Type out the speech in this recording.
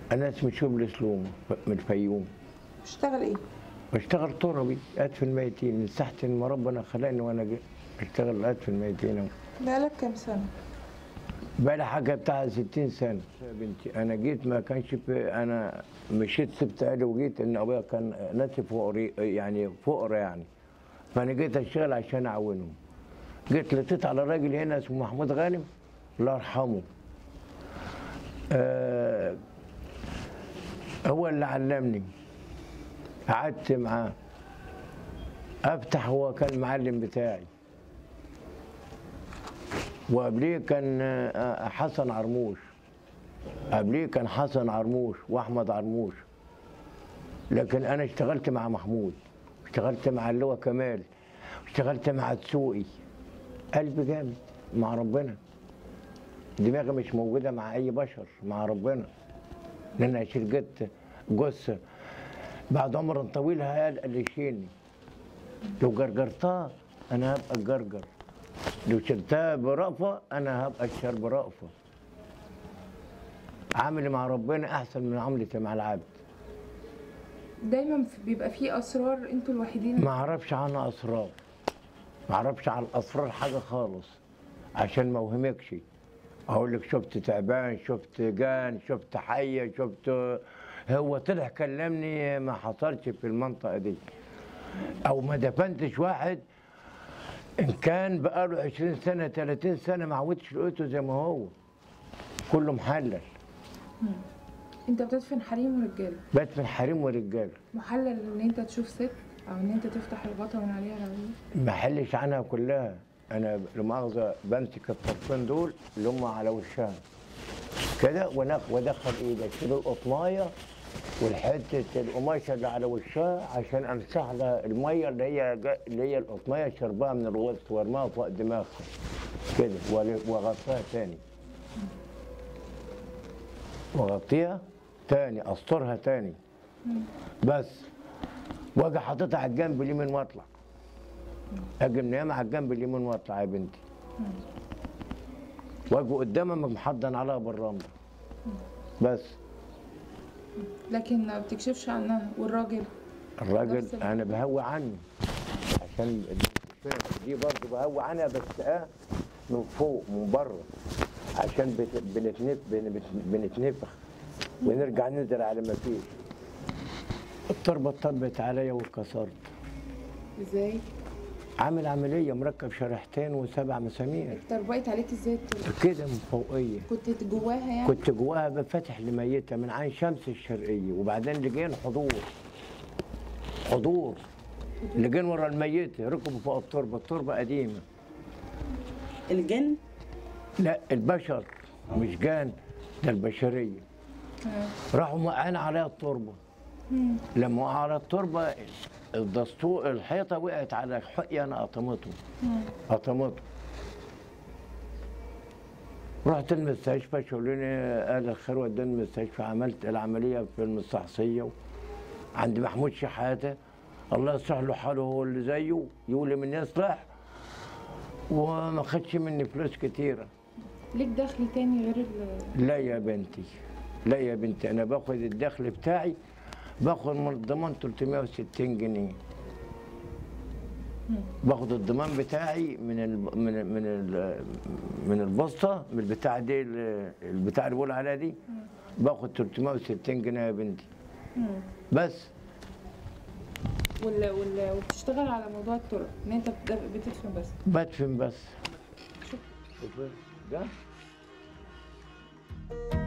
انا اسمي شبل سلوم من الفيوم بتشتغل ايه؟ بشتغل طربي ادفن الميتين من ساعه ما ربنا خلقني وانا جي- اشتغل ادفن الميتين بقالك كام سنة؟ بقى لي حاجه بتاع 60 سنه يا بنتي انا جيت ما كانش في انا مشيت سبت اهلي وجيت ان ابويا كان ناسي فقري يعني فقر يعني فانا جيت اشتغل عشان اعاونهم جيت لقيت على راجل هنا اسمه محمود غانم الله يرحمه آه هو اللي علمني قعدت معاه افتح هو كان المعلم بتاعي وقبليه كان آه، حسن عرموش قبليه كان حسن عرموش واحمد عرموش لكن انا اشتغلت مع محمود اشتغلت مع اللواء كمال اشتغلت مع تسوقي قلبي جامد مع ربنا دماغي مش موجوده مع اي بشر مع ربنا لان أنا شركت جثه بعد عمر طويل هيال اللي يشيلني لو جرجرتها انا هبقى الجرجر لو شلتها برأفة أنا هبقى الشر برأفة عاملي مع ربنا أحسن من عملتي مع العبد دايما في- بيبقى فيه اسرار انتوا الوحيدين ما أعرفش عنها أسرار ما أعرفش عن الأسرار حاجة خالص عشان ما أوهمكش أقول لك شفت تعبان شفت جان شفت حية شفت هو طلع كلمني ما حصلش في المنطقة دي أو ما دفنتش واحد إن كان بقاله 20 سنة 30 سنة ما عودتش لقيته زي ما هو كله محلل انت بتدفن حريم ورجاله بدفن حريم ورجاله محلل ان انت تشوف ست او ان انت تفتح الغطا من عليها العيون ما حلش عنها كلها انا لمؤاخذه بمسك الطرفين دول اللي هم على وشها كده ونخ- وادخل ايدي اشيل القطنايه والحته القماشه اللي على وشها عشان امسح لها الميه اللي هي جا- اللي هي القطنايه شربها من الوسط وارماها فوق دماغها كده وال- واغطيها تاني واغطيها تاني استرها تاني بس واجي حاططها على الجنب اليمين واطلع اجي منام على الجنب اليمين واطلع يا بنتي واجي قدامها محضن عليها بالرمله بس لكن ما بتكشفش عنها والراجل الراجل نفس ال- انا بهوي عنه عشان المشكلة دي برضه بهوي عنها بس اه من فوق من بره عشان بت- بنتنف بن- بت- بنتنفخ ونرجع ننزل على ما فيش التربه اتطبت عليا واتكسرت ازاي؟ عامل عمليه مركب شريحتين وسبع مسامير اتربقت عليك ازاي التربة؟ كده من فوقيه كنت جواها يعني؟ كنت جواها بفتح لميتة من عين شمس الشرقية وبعدين لقينا حضور حضور لقينا ورا الميتة ركبوا فوق التربة التربة قديمة الجن لا البشر مش جان ده البشرية آه. راحوا موقعين عليها التربة لما وقعوا على التربة الدستور الحيطة وقعت على حقي أنا قطمته قطمته رحت المستشفى شغلوني قال الخير وداني المستشفى عملت العملية في المستحصية عند محمود شحاتة الله يصلح له حاله هو اللي زيه يقول من يصلح وما خدش مني فلوس كتيرة ليك دخل تاني غير ال لا يا بنتي لا يا بنتي انا باخد الدخل بتاعي باخد من الضمان 360 جنيه باخد الضمان بتاعي من ال من ال من ال من البسطه من البتاع دي ال- البتاع اللي بقول عليها دي باخد 360 جنيه يا بنتي بس وال... وال... وبتشتغل على موضوع الطرق ان انت بت- بتدفن بس بدفن بس شوف ده